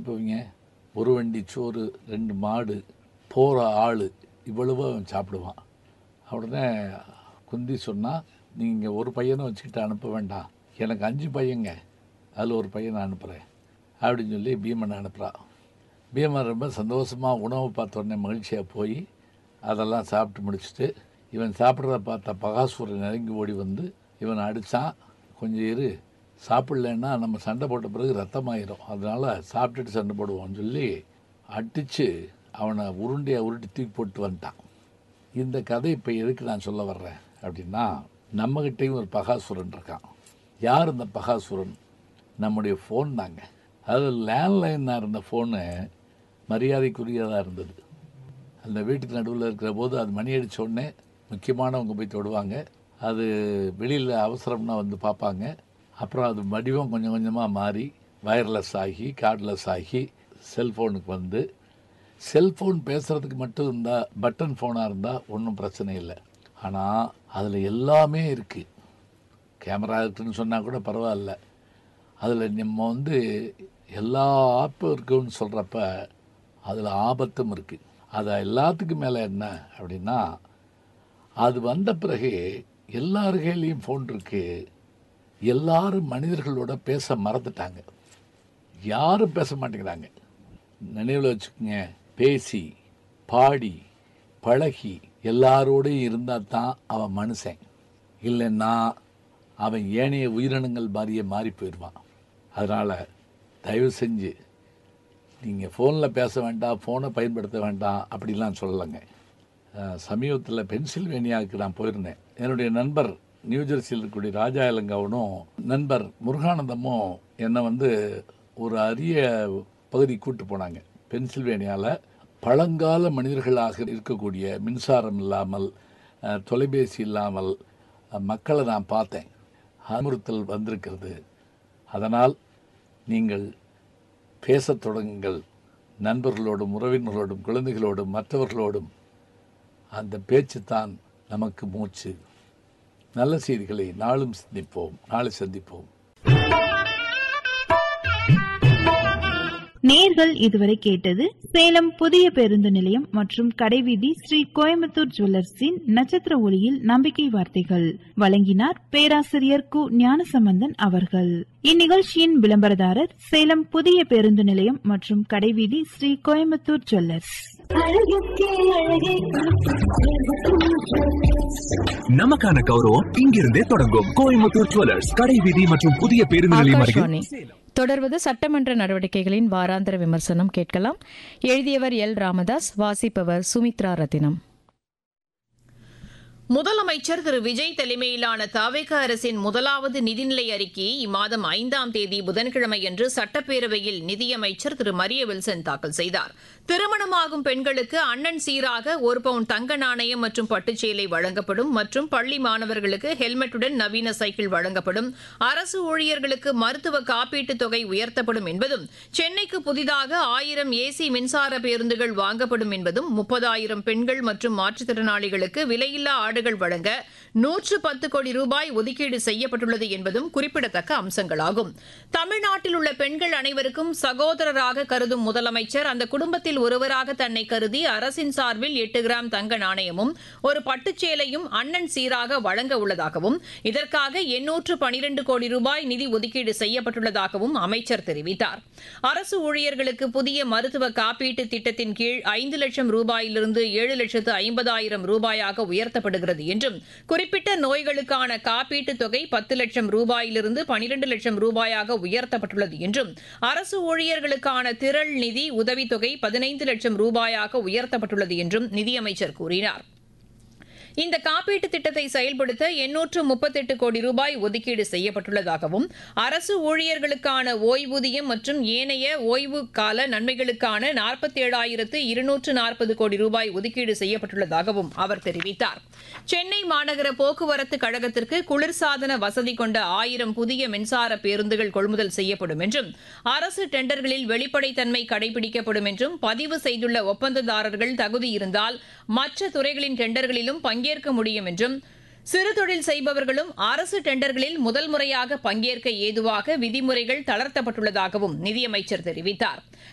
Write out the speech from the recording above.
போவீங்க ஒரு வண்டி சோறு ரெண்டு மாடு போகிற ஆள் இவ்வளவு அவன் சாப்பிடுவான் உடனே குந்தி சொன்னால் நீங்கள் ஒரு பையனை வச்சுக்கிட்டு அனுப்ப வேண்டாம் எனக்கு அஞ்சு பையங்க அதில் ஒரு பையனை அனுப்புகிறேன் அப்படின்னு சொல்லி பீமனை அனுப்புகிறான் பீமன் ரொம்ப சந்தோஷமாக உணவு பார்த்த உடனே மகிழ்ச்சியாக போய் அதெல்லாம் சாப்பிட்டு முடிச்சுட்டு இவன் சாப்பிட்றத பார்த்த பகாசூரன் நெருங்கி ஓடி வந்து இவனை அடித்தான் கொஞ்சம் இரு சாப்பிட்லன்னா நம்ம சண்டை போட்ட பிறகு ரத்தமாயிரும் அதனால் சாப்பிட்டுட்டு சண்டை போடுவோம்னு சொல்லி அடித்து அவனை உருண்டையை உருட்டி தூக்கி போட்டு வந்துட்டான் இந்த கதை இப்போ எதுக்கு நான் சொல்ல வர்றேன் அப்படின்னா நம்மகிட்டையும் ஒரு பகாசுரன் இருக்கான் யார் இந்த பகாசுரன் நம்முடைய ஃபோன் தாங்க அது லேண்ட்லைனாக இருந்த ஃபோனு மரியாதைக்குரியதாக இருந்தது அந்த வீட்டுக்கு நடுவில் இருக்கிற போது அது மணி அடிச்ச உடனே முக்கியமானவங்க போய் தொடுவாங்க அது வெளியில் அவசரம்னா வந்து பார்ப்பாங்க அப்புறம் அது வடிவம் கொஞ்சம் கொஞ்சமாக மாறி வயர்லெஸ் ஆகி கார்ட்லெஸ் ஆகி செல்ஃபோனுக்கு வந்து செல்ஃபோன் பேசுகிறதுக்கு மட்டும் இருந்தால் பட்டன் ஃபோனாக இருந்தால் ஒன்றும் பிரச்சனை இல்லை ஆனால் அதில் எல்லாமே இருக்குது கேமரா இருக்குன்னு சொன்னால் கூட பரவாயில்ல அதில் நம்ம வந்து எல்லா ஆப்பும் இருக்குன்னு சொல்கிறப்ப அதில் ஆபத்தும் இருக்குது அது எல்லாத்துக்கும் மேலே என்ன அப்படின்னா அது வந்த பிறகு எல்லார் கையிலையும் ஃபோன் இருக்கு எல்லாரும் மனிதர்களோட பேச மறந்துட்டாங்க யாரும் பேச மாட்டேங்கிறாங்க நினைவில் வச்சுக்கோங்க பேசி பாடி பழகி எல்லாரோடையும் இருந்தால் தான் அவன் மனுஷன் இல்லைன்னா அவன் ஏனைய உயிரினங்கள் மாதிரியே மாறி போயிடுவான் அதனால் தயவு செஞ்சு நீங்கள் ஃபோனில் பேச வேண்டாம் ஃபோனை பயன்படுத்த வேண்டாம் அப்படிலாம் சொல்லலைங்க சமீபத்தில் பென்சில்வேனியாவுக்கு நான் போயிருந்தேன் என்னுடைய நண்பர் நியூஜெர்சியில் இருக்கக்கூடிய ராஜா இலங்காவனும் நண்பர் முருகானந்தமும் என்னை வந்து ஒரு அரிய பகுதி கூட்டு போனாங்க பென்சில்வேனியாவில் பழங்கால மனிதர்களாக இருக்கக்கூடிய மின்சாரம் இல்லாமல் அஹ், தொலைபேசி இல்லாமல் அஹ், மக்களை நான் பார்த்தேன் அனுமறுத்தல் வந்திருக்கிறது அதனால் நீங்கள் பேசத் தொடங்குங்கள் நண்பர்களோடும் உறவினர்களோடும் குழந்தைகளோடும் மற்றவர்களோடும் அந்த பேச்சு தான் நமக்கு மூச்சு நல்ல செய்திகளை நாளும் சிந்திப்போம் நாளை சந்திப்போம் நேர்கள் இதுவரை கேட்டது சேலம் புதிய பேருந்து நிலையம் மற்றும் கடைவீதி ஸ்ரீ கோயம்புத்தூர் ஜுவல்லர்ஸின் நட்சத்திர ஒளியில் நம்பிக்கை வார்த்தைகள் வழங்கினார் பேராசிரியர் கு ஞானசம்பந்தன் அவர்கள் இந்நிகழ்ச்சியின் விளம்பரதாரர் சேலம் புதிய பேருந்து நிலையம் மற்றும் கடைவீதி ஸ்ரீ கோயம்புத்தூர் ஜுவல்லர்ஸ் நமக்கான கௌரவம் இங்கிருந்தே தொடங்கும் கோயம்புத்தூர் ஜுவல்லர்ஸ் கடை வீதி மற்றும் புதிய பேருந்து நிலையம் ஆகாஷ்வாணி அருகில் தொடர்வது சட்டமன்ற நடவடிக்கைகளின் வாராந்திர விமர்சனம் கேட்கலாம் எழுதியவர் எல் ராமதாஸ் வாசிப்பவர் சுமித்ரா ரத்தினம் முதலமைச்சர் திரு விஜய் தலைமையிலான தாவேக அரசின் முதலாவது நிதிநிலை அறிக்கையை இம்மாதம் ஐந்தாம் தேதி புதன்கிழமையன்று சட்டப்பேரவையில் நிதியமைச்சர் திரு மரிய வில்சன் தாக்கல் செய்தார் திருமணமாகும் பெண்களுக்கு அண்ணன் சீராக ஒரு பவுன் தங்க நாணயம் மற்றும் பட்டுச்சேலை வழங்கப்படும் மற்றும் பள்ளி மாணவர்களுக்கு ஹெல்மெட்டுடன் நவீன சைக்கிள் வழங்கப்படும் அரசு ஊழியர்களுக்கு மருத்துவ காப்பீட்டுத் தொகை உயர்த்தப்படும் என்பதும் சென்னைக்கு புதிதாக ஆயிரம் ஏசி மின்சார பேருந்துகள் வாங்கப்படும் என்பதும் முப்பதாயிரம் பெண்கள் மற்றும் மாற்றுத்திறனாளிகளுக்கு விலையில்லா ஆடுகள் வழங்க நூற்று பத்து கோடி ரூபாய் ஒதுக்கீடு செய்யப்பட்டுள்ளது என்பதும் குறிப்பிடத்தக்க அம்சங்களாகும் தமிழ்நாட்டில் உள்ள பெண்கள் அனைவருக்கும் சகோதரராக கருதும் முதலமைச்சர் அந்த குடும்பத்தில் ஒருவராக தன்னை கருதி அரசின் சார்பில் எட்டு கிராம் தங்க நாணயமும் ஒரு பட்டுச்சேலையும் அண்ணன் சீராக வழங்க உள்ளதாகவும் இதற்காக எண்ணூற்று பனிரெண்டு கோடி ரூபாய் நிதி ஒதுக்கீடு செய்யப்பட்டுள்ளதாகவும் அமைச்சர் தெரிவித்தார் அரசு ஊழியர்களுக்கு புதிய மருத்துவ காப்பீட்டு திட்டத்தின் கீழ் ஐந்து லட்சம் ரூபாயிலிருந்து ஏழு லட்சத்து ஐம்பதாயிரம் ரூபாயாக உயர்த்தப்படுகிறது என்றும் குறிப்பிட்ட நோய்களுக்கான காப்பீட்டுத் தொகை பத்து லட்சம் ரூபாயிலிருந்து பனிரெண்டு லட்சம் ரூபாயாக உயர்த்தப்பட்டுள்ளது என்றும் அரசு ஊழியர்களுக்கான திரள் நிதி உதவித்தொகை பதினைந்து லட்சம் ரூபாயாக உயர்த்தப்பட்டுள்ளது என்றும் நிதியமைச்சர் கூறினார் இந்த காப்பீட்டு திட்டத்தை செயல்படுத்த எண்ணூற்று முப்பத்தெட்டு கோடி ரூபாய் ஒதுக்கீடு செய்யப்பட்டுள்ளதாகவும் அரசு ஊழியர்களுக்கான ஓய்வூதியம் மற்றும் ஏனைய ஓய்வு கால நன்மைகளுக்கான நாற்பத்தி ஏழாயிரத்து இருநூற்று நாற்பது கோடி ரூபாய் ஒதுக்கீடு செய்யப்பட்டுள்ளதாகவும் அவர் தெரிவித்தார் சென்னை மாநகர போக்குவரத்து கழகத்திற்கு குளிர்சாதன வசதி கொண்ட ஆயிரம் புதிய மின்சார பேருந்துகள் கொள்முதல் செய்யப்படும் என்றும் அரசு டெண்டர்களில் வெளிப்படைத்தன்மை கடைபிடிக்கப்படும் என்றும் பதிவு செய்துள்ள ஒப்பந்ததாரர்கள் தகுதி இருந்தால் மற்ற துறைகளின் டெண்டர்களிலும் பங்கேற்க முடியும் என்றும் சிறு தொழில் செய்பவர்களும் அரசு டெண்டர்களில் முதல் முறையாக பங்கேற்க ஏதுவாக விதிமுறைகள் தளர்த்தப்பட்டுள்ளதாகவும் நிதியமைச்சர் தெரிவித்தார்